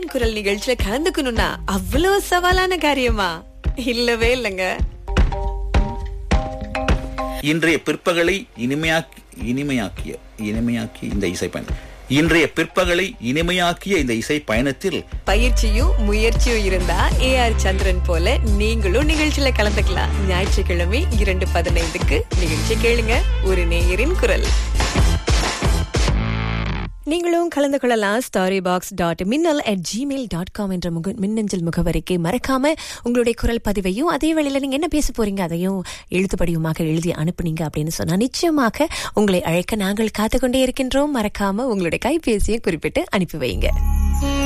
நேயரின் குரல் நிகழ்ச்சியில கலந்துக்கணும்னா அவ்வளவு சவாலான காரியமா இல்லவே இல்லைங்க இன்றைய பிற்பகலை இனிமையாக்கி இனிமையாக்கிய இனிமையாக்கி இந்த இசை பயணம் இன்றைய பிற்பகலை இனிமையாக்கிய இந்த இசை பயணத்தில் பயிற்சியும் முயற்சியும் இருந்தா ஏ ஆர் சந்திரன் போல நீங்களும் நிகழ்ச்சியில கலந்துக்கலாம் ஞாயிற்றுக்கிழமை இரண்டு பதினைந்துக்கு நிகழ்ச்சி கேளுங்க ஒரு நேயரின் குரல் நீங்களும் கலந்து கொள்ளலாம் story box dot Minnal at Gmail dot com என்ற முக மின்னஞ்சல் முகவரிக்கு மறக்காம உங்களுடைய குரல் பதிவையும் அதே வேளையில நீங்க என்ன பேச போறீங்க அதையும் எழுத்துப்படியுமாக எழுதி அனுப்புனீங்க அப்படின்னு சொன்னா நிச்சயமாக உங்களை அழைக்க நாங்கள் காத்துக்கொண்டே இருக்கின்றோம் மறக்காம உங்களுடைய கைபேசியை குறிப்பிட்டு அனுப்பி வைங்க